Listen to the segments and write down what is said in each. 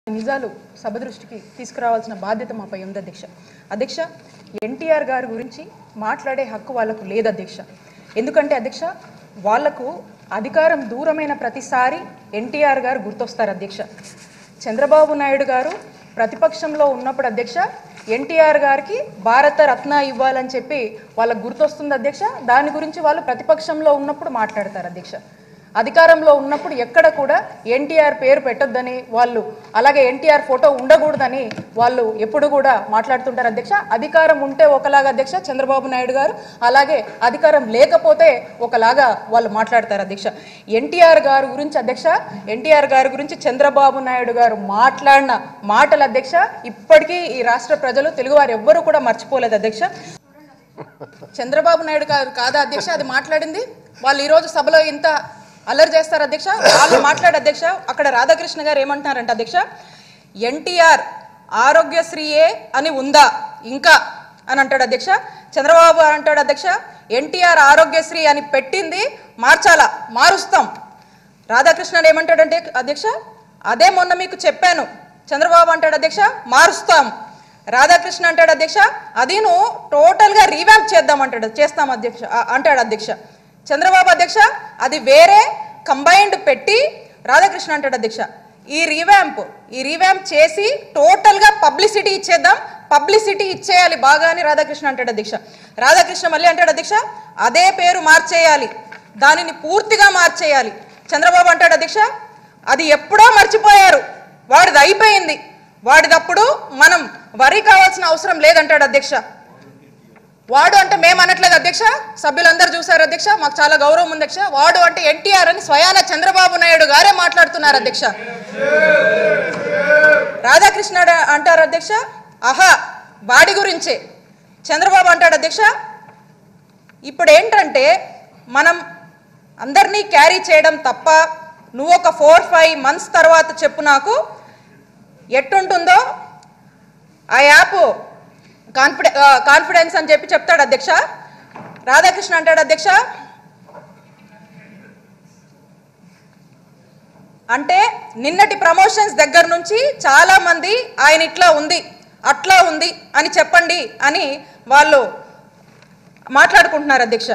నిజాలు సభ దృష్టికి తీసుకురావాల్సిన బాధ్యత మాపై ఉంది అధ్యక్ష అధ్యక్ష ఎన్టీఆర్ గారి గురించి మాట్లాడే హక్కు వాళ్ళకు లేదు అధ్యక్ష ఎందుకంటే అధ్యక్ష వాళ్లకు అధికారం దూరమైన ప్రతిసారి ఎన్టీఆర్ గారు గుర్తొస్తారు అధ్యక్ష చంద్రబాబు నాయుడు గారు ప్రతిపక్షంలో ఉన్నప్పుడు అధ్యక్ష ఎన్టీఆర్ గారికి భారత రత్న ఇవ్వాలని చెప్పి వాళ్ళకు గుర్తొస్తుంది అధ్యక్ష దాని గురించి వాళ్ళు ప్రతిపక్షంలో ఉన్నప్పుడు మాట్లాడతారు అధ్యక్ష అధికారంలో ఉన్నప్పుడు ఎక్కడ కూడా ఎన్టీఆర్ పేరు పెట్టొద్దని వాళ్ళు అలాగే ఎన్టీఆర్ ఫోటో ఉండకూడదని వాళ్ళు ఎప్పుడు కూడా మాట్లాడుతుంటారు అధ్యక్ష అధికారం ఉంటే ఒకలాగా అధ్యక్ష చంద్రబాబు నాయుడు గారు అలాగే అధికారం లేకపోతే ఒకలాగా వాళ్ళు మాట్లాడతారు అధ్యక్ష ఎన్టీఆర్ గారి గురించి అధ్యక్ష ఎన్టీఆర్ గారి గురించి చంద్రబాబు నాయుడు గారు మాట్లాడిన మాటలు అధ్యక్ష ఇప్పటికీ ఈ రాష్ట్ర ప్రజలు తెలుగువారు ఎవ్వరూ కూడా మర్చిపోలేదు అధ్యక్ష చంద్రబాబు నాయుడు గారు కాదా అధ్యక్ష అది మాట్లాడింది వాళ్ళు ఈరోజు సభలో ఇంత అల్లరి చేస్తారు అధ్యక్ష వాళ్ళు మాట్లాడే అధ్యక్ష అక్కడ రాధాకృష్ణ గారు ఏమంటున్నారంట అధ్యక్ష ఎన్టీఆర్ ఆరోగ్యశ్రీయే అని ఉందా ఇంకా అని అంటాడు అధ్యక్ష చంద్రబాబు అంటాడు అధ్యక్ష ఎన్టీఆర్ ఆరోగ్యశ్రీ అని పెట్టింది మార్చాలా మారుస్తాం రాధాకృష్ణన్ ఏమంటాడంటే అధ్యక్ష అదే మొన్న మీకు చెప్పాను చంద్రబాబు అంటాడు అధ్యక్ష మారుస్తాం రాధాకృష్ణ అంటాడు అధ్యక్ష అది నువ్వు టోటల్గా రీవ్యాంప్ చేద్దాం అంటాడు చేస్తాం అధ్యక్ష ఆ- అంటాడు అధ్యక్ష చంద్రబాబు అధ్యక్ష అది వేరే కంబైన్డ్ పెట్టి రాధాకృష్ణ అంటాడు అధ్యక్ష ఈ రీవ్యాంప్ ఈ రీవ్యాంప్ చేసి టోటల్గా పబ్లిసిటీ ఇచ్చేద్దాం పబ్లిసిటీ ఇచ్చేయాలి బాగా అని రాధాకృష్ణ అంటాడు అధ్యక్ష రాధాకృష్ణ మళ్ళీ అంటాడు అధ్యక్ష అదే పేరు మార్చేయాలి దానిని పూర్తిగా మార్చేయాలి చంద్రబాబు అంటాడు అధ్యక్ష అది ఎప్పుడో మర్చిపోయారు వాడిది అయిపోయింది వాడిదప్పుడు మనం వరి కావాల్సిన అవసరం లేదంటాడు అధ్యక్ష వాడు అంటే మేము అనట్లేదు అధ్యక్ష సభ్యులందరూ చూశారు అధ్యక్ష మాకు చాలా గౌరవం ఉంది అధ్యక్ష వాడు అంటే ఎన్టీఆర్ అని స్వయాన చంద్రబాబు నాయుడు గారే మాట్లాడుతున్నారు అధ్యక్ష రాధాకృష్ణ అంటారు అధ్యక్ష ఆహా వాడి గురించే చంద్రబాబు అంటాడు అధ్యక్ష ఇప్పుడు ఏంటంటే మనం అందరినీ క్యారీ చేయడం తప్ప నువ్వు ఒక ఫోర్ ఫైవ్ మంత్స్ తర్వాత చెప్పు నాకు ఎట్టుంటుందో ఆ యాప్ కాన్ఫిడె కాన్ఫిడెన్స్ అని చెప్పి చెప్తాడు అధ్యక్ష రాధాకృష్ణ అంటాడు అధ్యక్ష అంటే నిన్నటి ప్రమోషన్స్ దగ్గర నుంచి చాలా మంది ఆయన ఇట్లా ఉంది అట్లా ఉంది అని చెప్పండి అని వాళ్ళు మాట్లాడుకుంటున్నారు అధ్యక్ష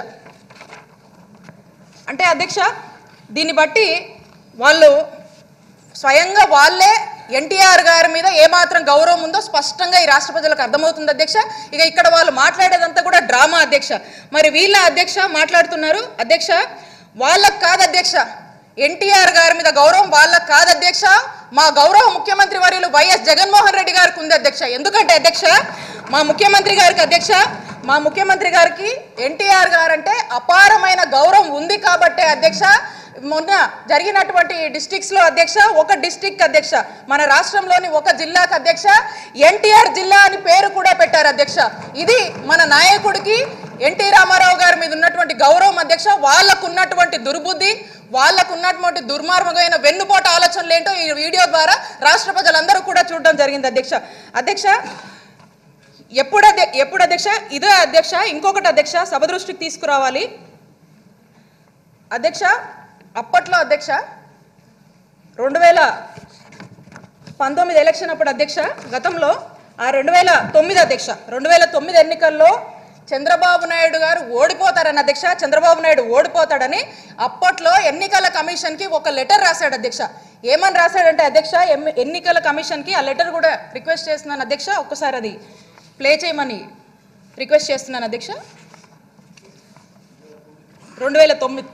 అంటే అధ్యక్ష దీన్ని బట్టి వాళ్ళు స్వయంగా వాళ్ళే ఎన్టీఆర్ గారి మీద ఏమాత్రం గౌరవం ఉందో స్పష్టంగా ఈ రాష్ట్ర ప్రజలకు అర్థమవుతుంది అధ్యక్ష ఇక ఇక్కడ వాళ్ళు మాట్లాడేదంతా కూడా డ్రామా అధ్యక్ష మరి వీళ్ళ అధ్యక్ష మాట్లాడుతున్నారు అధ్యక్ష వాళ్ళకు కాదు అధ్యక్ష ఎన్టీఆర్ గారి మీద గౌరవం వాళ్ళకు కాదు అధ్యక్ష మా గౌరవ ముఖ్యమంత్రి వర్యులు వైఎస్ జగన్మోహన్ రెడ్డి గారికి ఉంది అధ్యక్ష ఎందుకంటే అధ్యక్ష మా ముఖ్యమంత్రి గారికి అధ్యక్ష మా ముఖ్యమంత్రి గారికి ఎన్టీఆర్ గారు అంటే అపారమైన గౌరవం ఉంది కాబట్టే అధ్యక్ష మొన్న జరిగినటువంటి డిస్టిక్స్ లో అధ్యక్ష ఒక డిస్టిక్ అధ్యక్ష మన రాష్ట్రంలోని ఒక జిల్లాకు అధ్యక్ష ఎన్టీఆర్ జిల్లా అని పేరు కూడా పెట్టారు అధ్యక్ష ఇది మన నాయకుడికి ఎన్టీ రామారావు గారి మీద ఉన్నటువంటి గౌరవం అధ్యక్ష వాళ్ళకు ఉన్నటువంటి దుర్బుద్ధి వాళ్ళకు ఉన్నటువంటి దుర్మార్గమైన వెన్నుపోటు ఆలోచనలు ఏంటో ఈ వీడియో ద్వారా రాష్ట్ర ప్రజలందరూ కూడా చూడడం జరిగింది అధ్యక్ష అధ్యక్ష ఎప్పుడు అధ్య- ఎప్పుడు అధ్యక్ష ఇదే అధ్యక్ష ఇంకొకటి అధ్యక్ష సభ దృష్టికి తీసుకురావాలి అధ్యక్ష అప్పట్లో అధ్యక్ష రెండు వేల పంతొమ్మిది ఎలక్షన్ అప్పుడు అధ్యక్ష గతంలో ఆ రెండు వేల తొమ్మిది అధ్యక్ష రెండు వేల తొమ్మిది ఎన్నికల్లో చంద్రబాబు నాయుడు గారు ఓడిపోతారని అధ్యక్ష చంద్రబాబు నాయుడు ఓడిపోతాడని అప్పట్లో ఎన్నికల కమిషన్కి ఒక లెటర్ రాశాడు అధ్యక్ష ఏమని రాశాడంటే అధ్యక్ష ఎమ్- ఎన్నికల కమిషన్కి ఆ లెటర్ కూడా రిక్వెస్ట్ చేస్తున్నాను అధ్యక్ష ఒక్కసారి అది ప్లే చేయమని రిక్వెస్ట్ చేస్తున్నాను అధ్యక్ష రెండు వేల తొమ్మిది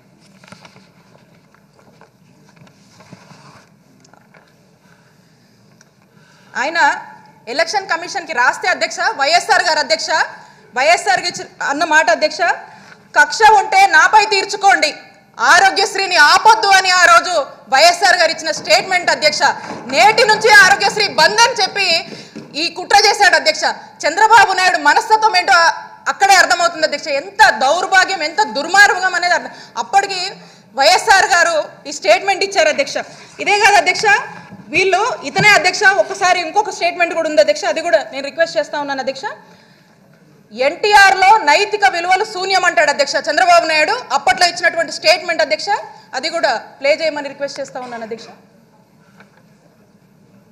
ఆయన ఎలక్షన్ కమిషన్కి రాస్తే అధ్యక్ష వైఎస్ఆర్ గారు అధ్యక్ష వైఎస్ఆర్ కి ఇచ్చి- అన్న మాట అధ్యక్ష కక్ష ఉంటే నాపై తీర్చుకోండి ఆరోగ్యశ్రీని ఆపొద్దు అని ఆ రోజు వైఎస్ఆర్ గారు ఇచ్చిన స్టేట్మెంట్ అధ్యక్ష నేటి నుంచి ఆరోగ్యశ్రీ బంద్ అని చెప్పి ఈ కుట్ర చేశాడు అధ్యక్ష చంద్రబాబు నాయుడు మనస్తత్వం ఏంటో అక్కడే అర్థమవుతుంది అధ్యక్ష ఎంత దౌర్భాగ్యం ఎంత దుర్మార్గం అనేది అర్థం అప్పటికి వైఎస్ఆర్ గారు ఈ స్టేట్మెంట్ ఇచ్చారు అధ్యక్ష ఇదే కాదు అధ్యక్ష వీళ్ళు ఇతనే అధ్యక్ష ఒకసారి ఇంకొక స్టేట్మెంట్ కూడా ఉంది అధ్యక్ష అది కూడా నేను రిక్వెస్ట్ చేస్తా ఉన్నాను అధ్యక్ష ఎన్టీఆర్ లో నైతిక విలువలు శూన్యం అంటాడు అధ్యక్ష చంద్రబాబు నాయుడు అప్పట్లో ఇచ్చినటువంటి స్టేట్మెంట్ అధ్యక్ష అది కూడా ప్లే చేయమని రిక్వెస్ట్ చేస్తా ఉన్నాను అధ్యక్ష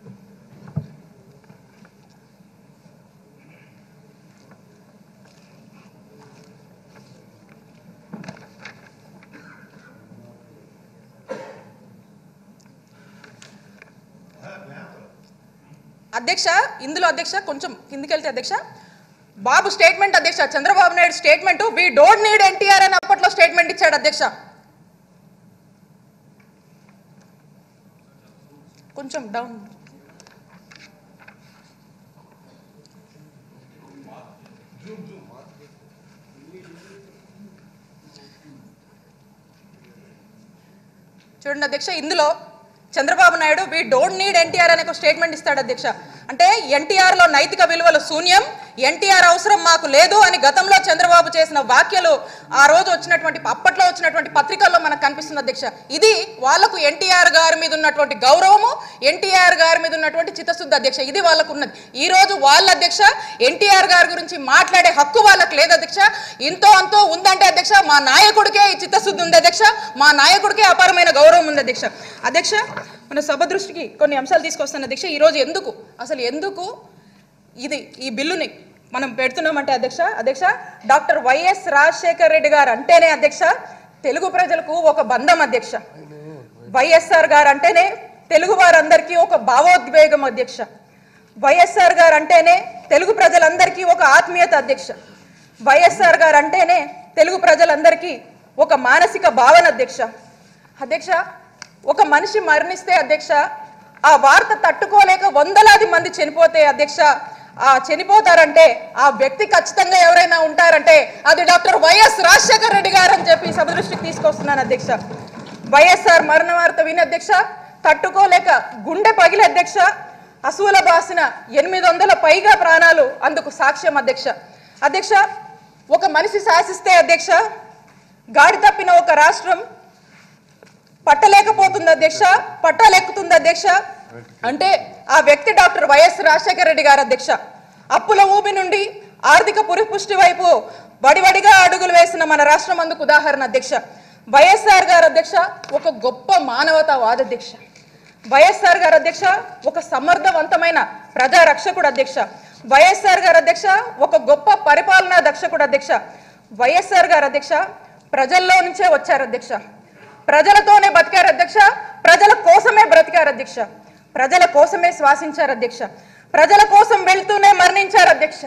అధ్యక్ష ఇందులో అధ్యక్ష కొంచెం కిందికి వెళ్తే అధ్యక్ష బాబు స్టేట్మెంట్ అధ్యక్ష Chandrababu Naidu statement we don't need NTR అని అప్పట్లో స్టేట్మెంట్ ఇచ్చాడు అధ్యక్ష కొంచెం డౌన్ చూడండి అధ్యక్ష ఇందులో Chandrababu Naidu we don't need NTR అనే ఒక స్టేట్మెంట్ ఇస్తాడు అధ్యక్ష అంటే ఎన్టీఆర్ లో నైతిక విలువలు శూన్యం ఎన్టీఆర్ అవసరం మాకు లేదు అని గతంలో చంద్రబాబు చేసిన వ్యాఖ్యలు ఆ రోజు వచ్చినటువంటి అప్పట్లో వచ్చినటువంటి పత్రికల్లో మనకు కనిపిస్తుంది అధ్యక్ష ఇది వాళ్లకు ఎన్టీఆర్ గారి మీద ఉన్నటువంటి గౌరవము ఎన్టీఆర్ గారి మీద ఉన్నటువంటి చిత్తశుద్ధి అధ్యక్ష ఇది వాళ్ళకు ఉన్నది ఈ రోజు వాళ్ళ అధ్యక్ష ఎన్టీఆర్ గారి గురించి మాట్లాడే హక్కు వాళ్ళకి లేదు అధ్యక్ష ఇంతో అంతో ఉందంటే అధ్యక్ష మా నాయకుడికే ఈ చిత్తశుద్ధి ఉంది అధ్యక్ష మా నాయకుడికే అపారమైన గౌరవం ఉంది అధ్యక్ష అధ్యక్ష మన సభ దృష్టికి కొన్ని అంశాలు తీసుకొస్తాను అధ్యక్ష ఈ రోజు ఎందుకు అసలు ఎందుకు ఇది ఈ బిల్లుని మనం పెడుతున్నామంటే అధ్యక్ష అధ్యక్ష డాక్టర్ వైఎస్ రాజశేఖర్ రెడ్డి గారు అంటేనే అధ్యక్ష తెలుగు ప్రజలకు ఒక బంధం అధ్యక్ష వైఎస్ఆర్ గారు అంటేనే తెలుగు వారందరికీ ఒక భావోద్వేగం అధ్యక్ష వైఎస్ఆర్ గారు అంటేనే తెలుగు ప్రజలందరికీ ఒక ఆత్మీయత అధ్యక్ష వైఎస్ఆర్ గారు అంటేనే తెలుగు ప్రజలందరికీ ఒక మానసిక భావన అధ్యక్ష అధ్యక్ష ఒక మనిషి మరణిస్తే అధ్యక్ష ఆ వార్త తట్టుకోలేక వందలాది మంది చనిపోతే అధ్యక్ష ఆ చనిపోతారంటే ఆ వ్యక్తి ఖచ్చితంగా ఎవరైనా ఉంటారంటే అది డాక్టర్ వైఎస్ రాజశేఖర్ రెడ్డి గారు అని చెప్పి సభ దృష్టికి తీసుకొస్తున్నాను అధ్యక్ష వైఎస్ఆర్ మరణ వార్త విని అధ్యక్ష తట్టుకోలేక గుండె పగిలి అధ్యక్ష అసూల బాసిన ఎనిమిది వందల పైగా ప్రాణాలు అందుకు సాక్ష్యం అధ్యక్ష అధ్యక్ష ఒక మనిషి శాసిస్తే అధ్యక్ష గాడి తప్పిన ఒక రాష్ట్రం పట్టలేకపోతుంది అధ్యక్ష పట్టాలెక్కుతుంది అధ్యక్ష అంటే ఆ వ్యక్తి డాక్టర్ వైఎస్ రాజశేఖర రెడ్డి గారు అధ్యక్ష అప్పుల ఊబి నుండి ఆర్థిక పురిపుష్టి వైపు వడివడిగా అడుగులు వేసిన మన రాష్ట్రం అందుకు ఉదాహరణ అధ్యక్ష వైఎస్ఆర్ గారు అధ్యక్ష ఒక గొప్ప మానవతావాద అధ్యక్ష వైఎస్ఆర్ గారు అధ్యక్ష ఒక సమర్థవంతమైన ప్రజా రక్షకుడు అధ్యక్ష వైఎస్ఆర్ గారు అధ్యక్ష ఒక గొప్ప పరిపాలనా దక్షకుడు అధ్యక్ష వైఎస్ఆర్ గారు అధ్యక్ష ప్రజల్లో నుంచే వచ్చారు అధ్యక్ష ప్రజలతోనే బతికారు అధ్యక్ష ప్రజల కోసమే బ్రతికారు అధ్యక్ష ప్రజల కోసమే శ్వాసించారు అధ్యక్ష ప్రజల కోసం వెళ్తూనే మరణించారు అధ్యక్ష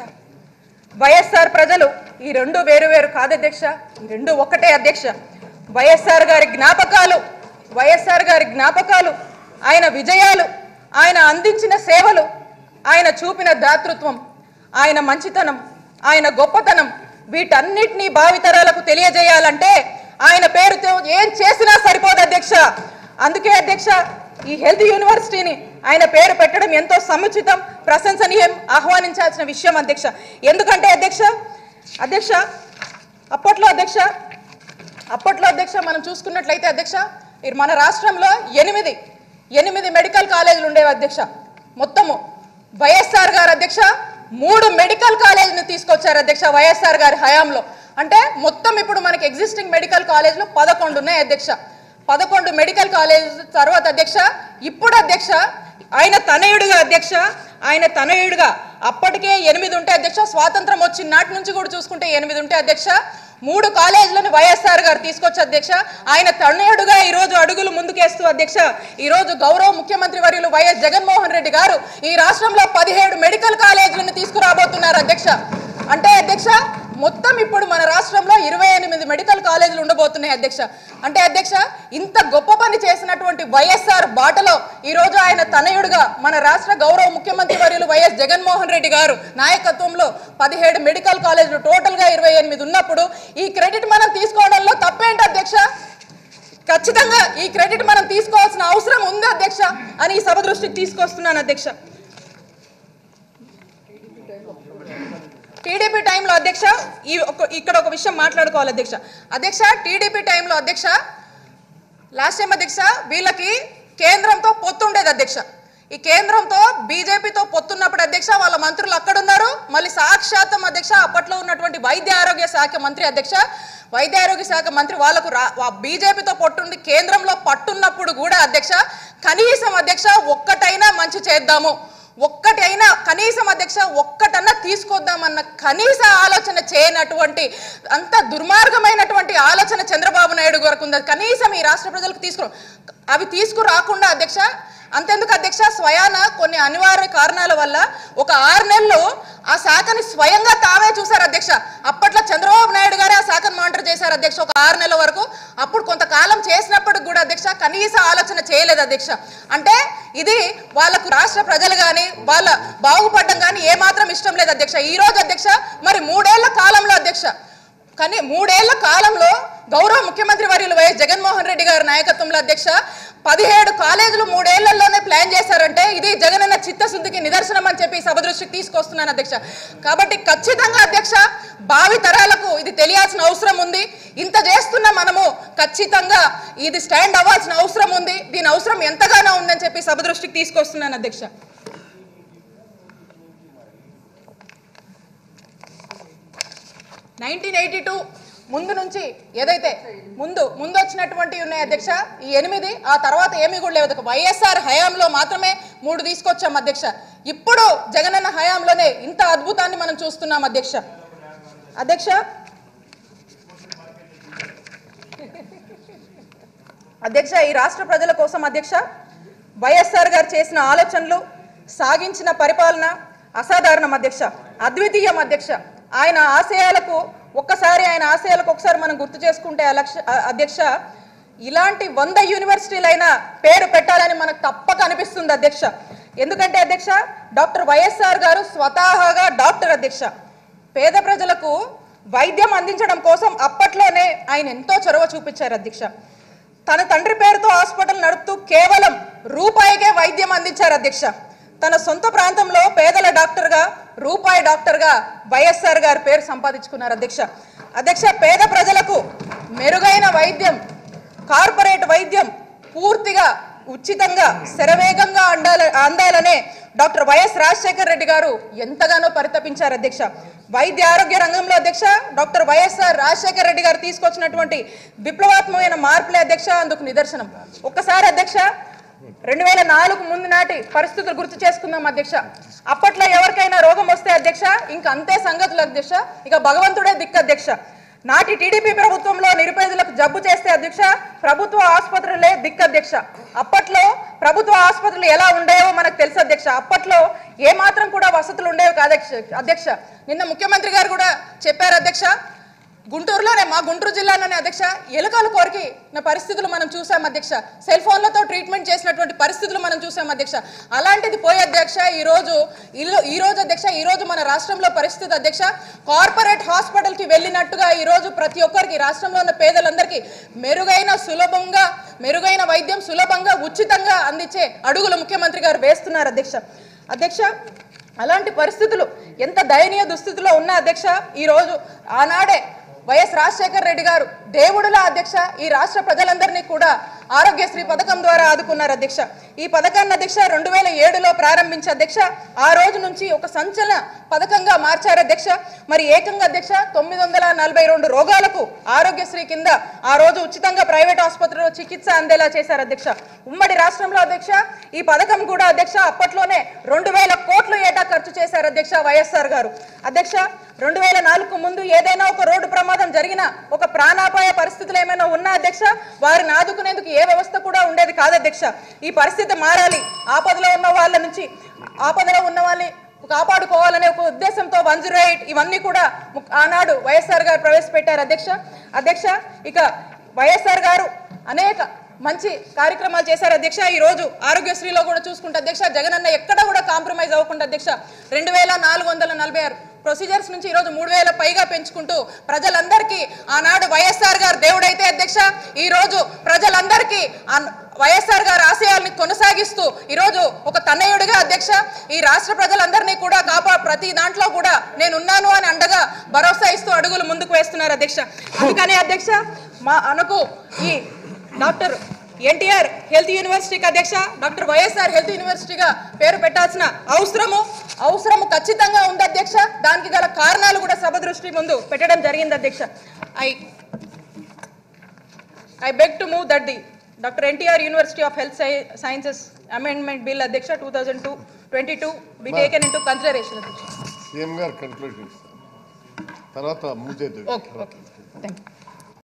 వైఎస్ఆర్ ప్రజలు ఈ రెండు వేరు వేరు కాదు అధ్యక్ష ఈ రెండు ఒక్కటే అధ్యక్ష వైఎస్ఆర్ గారి జ్ఞాపకాలు వైఎస్ఆర్ గారి జ్ఞాపకాలు ఆయన విజయాలు ఆయన అందించిన సేవలు ఆయన చూపిన దాతృత్వం ఆయన మంచితనం ఆయన గొప్పతనం వీటన్నిటినీ భావితరాలకు తెలియజేయాలంటే ఆయన పేరుతో ఏం చేసినా సరిపోదు అధ్యక్ష అందుకే అధ్యక్ష ఈ హెల్త్ యూనివర్సిటీని ఆయన పేరు పెట్టడం ఎంతో సముచితం ప్రశంసనీయం ఆహ్వానించాల్సిన విషయం అధ్యక్ష ఎందుకంటే అధ్యక్ష అధ్యక్ష అప్పట్లో అధ్యక్ష అప్పట్లో అధ్యక్ష మనం చూసుకున్నట్లయితే అధ్యక్ష ఈ మన రాష్ట్రంలో ఎనిమిది ఎనిమిది మెడికల్ కాలేజీలు ఉండేవి అధ్యక్ష మొత్తము వైఎస్ఆర్ గారు అధ్యక్ష మూడు మెడికల్ కాలేజీని తీసుకొచ్చారు అధ్యక్ష వైఎస్ఆర్ గారి హయాంలో అంటే మొత్తం ఇప్పుడు మనకి ఎగ్జిస్టింగ్ మెడికల్ కాలేజీలు పదకొండు ఉన్నాయి అధ్యక్ష పదకొండు మెడికల్ కాలేజ్ తర్వాత అధ్యక్ష ఇప్పుడు అధ్యక్ష ఆయన తనయుడుగా అధ్యక్ష ఆయన తనయుడుగా అప్పటికే ఎనిమిది ఉంటే అధ్యక్ష స్వాతంత్రం వచ్చిన నాటి నుంచి కూడా చూసుకుంటే ఎనిమిది ఉంటే అధ్యక్ష మూడు కాలేజీలను వైఎస్ఆర్ గారు తీసుకొచ్చి అధ్యక్ష ఆయన తనయుడుగా ఈ రోజు అడుగులు ముందుకేస్తూ అధ్యక్ష ఈ రోజు గౌరవ ముఖ్యమంత్రి వర్యులు వైఎస్ జగన్మోహన్ రెడ్డి గారు ఈ రాష్ట్రంలో పదిహేడు మెడికల్ కాలేజీలను తీసుకురాబోతున్నారు అధ్యక్ష అంటే అధ్యక్ష మొత్తం ఇప్పుడు మన రాష్ట్రంలో ఇరవై ఎనిమిది మెడికల్ కాలేజీలు ఉండబోతున్నాయి అధ్యక్ష అంటే అధ్యక్ష ఇంత గొప్ప పని చేసినటువంటి వైఎస్ఆర్ బాటలో ఈ రోజు ఆయన తనయుడుగా మన రాష్ట్ర గౌరవ ముఖ్యమంత్రి వర్యులు వైఎస్ జగన్మోహన్ రెడ్డి గారు నాయకత్వంలో పదిహేడు మెడికల్ కాలేజీలు టోటల్ గా ఇరవై ఎనిమిది ఉన్నప్పుడు ఈ క్రెడిట్ మనం తీసుకోవడంలో తప్పేంటి అధ్యక్ష ఖచ్చితంగా ఈ క్రెడిట్ మనం తీసుకోవాల్సిన అవసరం ఉంది అధ్యక్ష అని ఈ సభ దృష్టికి తీసుకొస్తున్నాను అధ్యక్ష టీడీపీ టైంలో అధ్యక్ష ఈ ఒక ఇక్కడ ఒక విషయం మాట్లాడుకోవాలి అధ్యక్ష అధ్యక్ష టీడీపీ టైంలో అధ్యక్ష లాస్ట్ టైం అధ్యక్ష వీళ్ళకి కేంద్రంతో పొత్తుండేది అధ్యక్ష ఈ కేంద్రంతో బీజేపీతో పొత్తున్నప్పుడు అధ్యక్ష వాళ్ళ మంత్రులు అక్కడ ఉన్నారు మళ్ళీ సాక్షాత్తం అధ్యక్ష అప్పట్లో ఉన్నటువంటి వైద్య ఆరోగ్య శాఖ మంత్రి అధ్యక్ష వైద్య ఆరోగ్య శాఖ మంత్రి వాళ్ళకు రా బీజేపీతో పొట్టుండి కేంద్రంలో పట్టున్నప్పుడు కూడా అధ్యక్ష కనీసం అధ్యక్ష ఒక్కటైనా మంచి చేద్దాము ఒక్కటి అయినా కనీసం అధ్యక్ష ఒక్కటన్నా తీసుకొద్దామన్న కనీస ఆలోచన చేయనటువంటి అంత దుర్మార్గమైనటువంటి ఆలోచన చంద్రబాబు నాయుడు గారికి ఉంది కనీసం ఈ రాష్ట్ర ప్రజలకు తీసుకురా అవి తీసుకురాకుండా అధ్యక్ష అంతెందుకు అధ్యక్ష స్వయాన కొన్ని అనివార్య కారణాల వల్ల ఒక ఆరు నెలలు ఆ శాఖని స్వయంగా తామే చూశారు అధ్యక్ష అప్పట్లో చంద్రబాబు నాయుడు గారే ఆ శాఖను మానిటర్ చేశారు అధ్యక్ష ఒక ఆరు నెలల వరకు అప్పుడు కొంతకాలం చేసినప్పటికి కూడా అధ్యక్ష కనీస ఆలోచన చేయలేదు అధ్యక్ష అంటే ఇది వాళ్ళకు రాష్ట్ర ప్రజలు కానీ వాళ్ళ బాగుపడడం కానీ ఏమాత్రం ఇష్టం లేదు అధ్యక్ష ఈ రోజు అధ్యక్ష మరి మూడేళ్ల కాలంలో అధ్యక్ష కానీ మూడేళ్ల కాలంలో గౌరవ ముఖ్యమంత్రి వర్యులు వైఎస్ జగన్మోహన్ రెడ్డి గారి నాయకత్వంలో అధ్యక్ష పదిహేడు కాలేజీలు మూడేళ్లలోనే ప్లాన్ చేశారంటే ఇది జగనన్న చిత్తశుద్ధికి నిదర్శనం అని చెప్పి సభ దృష్టికి తీసుకొస్తున్నాను అధ్యక్ష కాబట్టి ఖచ్చితంగా అధ్యక్ష భావి తరాలకు ఇది తెలియాల్సిన అవసరం ఉంది ఇంత చేస్తున్న మనము ఖచ్చితంగా ఇది స్టాండ్ అవ్వాల్సిన అవసరం ఉంది దీని అవసరం ఎంతగానో ఉందని చెప్పి సభ దృష్టికి తీసుకొస్తున్నాను అధ్యక్ష నైన్టీన్ ఎయిటీ టూ ముందు నుంచి ఏదైతే ముందు ముందు వచ్చినటువంటివి ఉన్నాయి అధ్యక్ష ఈ ఎనిమిది ఆ తర్వాత ఏమీ కూడా లేవు వైఎస్ఆర్ హయాంలో మాత్రమే మూడు తీసుకొచ్చాం అధ్యక్ష ఇప్పుడు జగనన్న హయాంలోనే ఇంత అద్భుతాన్ని మనం చూస్తున్నాం అధ్యక్ష అధ్యక్ష అధ్యక్ష ఈ రాష్ట్ర ప్రజల కోసం అధ్యక్ష వైఎస్ఆర్ గారు చేసిన ఆలోచనలు సాగించిన పరిపాలన అసాధారణం అధ్యక్ష అద్వితీయం అధ్యక్ష ఆయన ఆశయాలకు ఒక్కసారి ఆయన ఆశయాలకు ఒకసారి మనం గుర్తు చేసుకుంటే అలక్ష అ- అధ్యక్ష ఇలాంటి వంద యూనివర్సిటీలైనా పేరు పెట్టాలని మనకు తప్పక అనిపిస్తుంది అధ్యక్ష ఎందుకంటే అధ్యక్ష డాక్టర్ వైఎస్ఆర్ గారు స్వతహాగా డాక్టర్ అధ్యక్ష పేద ప్రజలకు వైద్యం అందించడం కోసం అప్పట్లోనే ఆయన ఎంతో చొరవ చూపించారు అధ్యక్ష తన తండ్రి పేరుతో హాస్పిటల్ నడుపుతూ కేవలం రూపాయికే వైద్యం అందించారు అధ్యక్ష తన సొంత ప్రాంతంలో పేదల డాక్టర్గా రూపాయి డాక్టర్గా వైఎస్ఆర్ గారి పేరు సంపాదించుకున్నారు అధ్యక్ష అధ్యక్ష పేద ప్రజలకు మెరుగైన వైద్యం కార్పొరేట్ వైద్యం పూర్తిగా ఉచితంగా శరవేగంగా అందాల అందాలనే డాక్టర్ వైఎస్ రాజశేఖర రెడ్డి గారు ఎంతగానో పరితపించారు అధ్యక్ష వైద్య ఆరోగ్య రంగంలో అధ్యక్ష డాక్టర్ వైఎస్ఆర్ రాజశేఖర రెడ్డి గారు తీసుకొచ్చినటువంటి విప్లవాత్మకమైన మార్పులే అధ్యక్ష అందుకు నిదర్శనం ఒక్కసారి అధ్యక్ష రెండు వేల నాలుగు ముందు నాటి పరిస్థితులు గుర్తు చేసుకుందాం అధ్యక్ష అప్పట్లో ఎవరికైనా రోగం వస్తే అధ్యక్ష ఇంక అంతే సంగతులు అధ్యక్ష ఇక భగవంతుడే దిక్కు అధ్యక్ష నాటి టీడీపీ ప్రభుత్వంలో నిరుపేదలకు జబ్బు చేస్తే అధ్యక్ష ప్రభుత్వ ఆసుపత్రులే దిక్కు అధ్యక్ష అప్పట్లో ప్రభుత్వ ఆసుపత్రులు ఎలా ఉండేవో మనకు తెలుసు అధ్యక్ష అప్పట్లో ఏ మాత్రం కూడా వసతులు ఉండేవి కాదు అధ్యక్ష అధ్యక్ష నిన్న ముఖ్యమంత్రి గారు కూడా చెప్పారు అధ్యక్ష గుంటూరులోనే మా గుంటూరు జిల్లాలోనే అధ్యక్ష ఎలుకలు కోరికి నా పరిస్థితులు మనం చూసాం అధ్యక్ష సెల్ ఫోన్లతో ట్రీట్మెంట్ చేసినటువంటి పరిస్థితులు మనం చూసాం అధ్యక్ష అలాంటిది పోయే అధ్యక్ష ఈ రోజు ఇల్లు ఈ రోజు అధ్యక్ష ఈ రోజు మన రాష్ట్రంలో పరిస్థితి అధ్యక్ష కార్పొరేట్ హాస్పిటల్కి వెళ్ళినట్టుగా ఈ రోజు ప్రతి ఒక్కరికి రాష్ట్రంలో ఉన్న పేదలందరికీ మెరుగైన సులభంగా మెరుగైన వైద్యం సులభంగా ఉచితంగా అందించే అడుగులు ముఖ్యమంత్రి గారు వేస్తున్నారు అధ్యక్ష అధ్యక్ష అలాంటి పరిస్థితులు ఎంత దయనీయ దుస్థితిలో ఉన్న అధ్యక్ష ఈ రోజు ఆనాడే వైఎస్ రాజశేఖర్ రెడ్డి గారు దేవుడులా అధ్యక్ష ఈ రాష్ట్ర ప్రజలందరినీ కూడా ఆరోగ్యశ్రీ పథకం ద్వారా ఆదుకున్నారు అధ్యక్ష ఈ పథకాన్ని అధ్యక్ష రెండు వేల ఏడులో ప్రారంభించి అధ్యక్ష ఆ రోజు నుంచి ఒక సంచలన పథకంగా మార్చారు అధ్యక్ష మరి ఏకంగా అధ్యక్ష తొమ్మిది వందల నలభై రెండు రోగాలకు ఆరోగ్యశ్రీ కింద ఆ రోజు ఉచితంగా ప్రైవేట్ ఆసుపత్రిలో చికిత్స అందేలా చేశారు అధ్యక్ష ఉమ్మడి రాష్ట్రంలో అధ్యక్ష ఈ పథకం కూడా అధ్యక్ష అప్పట్లోనే రెండు వేల కోట్లు ఏటా ఖర్చు చేశారు అధ్యక్ష వైఎస్ఆర్ గారు అధ్యక్ష రెండు వేల నాలుగు ముందు ఏదైనా ఒక రోడ్డు ప్రమాదం జరిగినా ఒక ప్రాణాపాయ పరిస్థితులు ఏమైనా ఉన్నా అధ్యక్ష వారిని ఆదుకునేందుకు ఏ వ్యవస్థ కూడా ఉండేది కాదు అధ్యక్ష ఈ పరిస్థితి మారాలి ఆపదలో ఉన్న వాళ్ళ నుంచి ఆపదలో ఉన్న వాళ్ళని కాపాడుకోవాలనే ఒక ఉద్దేశంతో వన్ జీరో ఎయిట్ ఇవన్నీ కూడా ము- ఆనాడు వైఎస్ఆర్ గారు ప్రవేశపెట్టారు అధ్యక్ష అధ్యక్ష ఇక వైఎస్ఆర్ గారు అనేక మంచి కార్యక్రమాలు చేశారు అధ్యక్ష ఈ రోజు ఆరోగ్యశ్రీలో కూడా చూసుకుంటే అధ్యక్ష జగనన్న ఎక్కడ కూడా కాంప్రమైజ్ అవ్వకుండా అధ్యక్ష రెండు వేల నాలుగు వందల నలభై ఆరు ప్రొసీజర్స్ నుంచి ఈరోజు మూడు వేల పైగా పెంచుకుంటూ ప్రజలందరికీ ఆనాడు వైఎస్ఆర్ గారు దేవుడైతే అధ్యక్ష ఈ రోజు ప్రజలందరికీ ఆన్- వైఎస్ఆర్ గారి ఆశయాల్ని కొనసాగిస్తూ ఈరోజు ఒక తనయుడిగా అధ్యక్ష ఈ రాష్ట్ర ప్రజలందరినీ కూడా కాపా ప్రతి దాంట్లో కూడా నేనున్నాను అని అండగా భరోసా ఇస్తూ అడుగులు ముందుకు వేస్తున్నారు అధ్యక్ష అందుకని అధ్యక్ష మా అనకు ఈ డాక్టర్ ఎన్టీఆర్ హెల్త్ యూనివర్సిటీకి అధ్యక్ష డాక్టర్ వైఎస్ఆర్ హెల్త్ యూనివర్సిటీగా పేరు పెట్టాల్సిన అవసరము అవసరము ఖచ్చితంగా ఉంది అధ్యక్ష దానికి గల కారణాలు కూడా సభ దృష్టి ముందు పెట్టడం జరిగింది అధ్యక్ష I I beg to move that the doctor NTR university of health sciences amendment bill అధ్యక్ష two thousand two twenty two be taken into consideration అధ్యక్ష సీఎం గారు కన్క్లూడ్ చేస్తారు తర్వాత ముజే ఓకే ఓకే థ్యాంక్ యూ